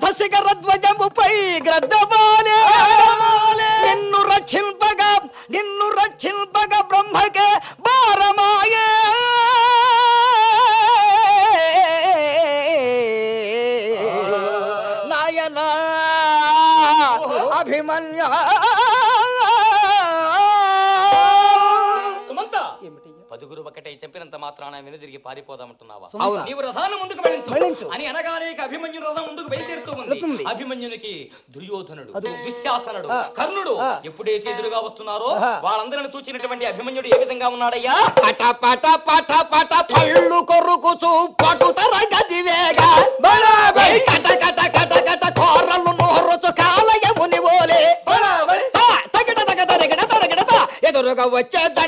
రథ శిఖర ధ్వజముపై గ్రద్దమాలే నిన్ను రక్షింపగా నిన్ను రక్షింపగా బ్రహ్మకే భారమాయే నాయనా అభిమన్య సుమంత ఏమిటయ్యా పదుగురు ఒకటే చెప్పినంత మాత్రాన వెనుదిరిగి పారిపోదామంటున్నావా అవును. నీవు రథాన్ని ముందుకు వెళ్ళించు వెళ్ళించు. అని అనగానే ఇక అభిమన్యు రథం ముందుకు బయలుదేరుతూ వెళుతుంది. ఉంది అభిమన్యునికి దుర్యోధనుడు అది. దుశ్శాసనుడు ఆ. కర్ణుడు ఆ. ఎప్పుడైతే ఎదురుగా వస్తున్నారో ఆహా. వాళ్ళందరిని చూచినటువంటి అభిమన్యుడు ఏ విధంగా ఉన్నాడయ్యా పట పట పట పట పళ్ళు కొరుకుచు పటుతర గదివేగా కట కట కట కట చోరలు నోరుచు కాలయముని ఓలే బరాబరి తా, తగిట తగ తరగిడ తరగిడ తా. ఎదురుగా వచ్చే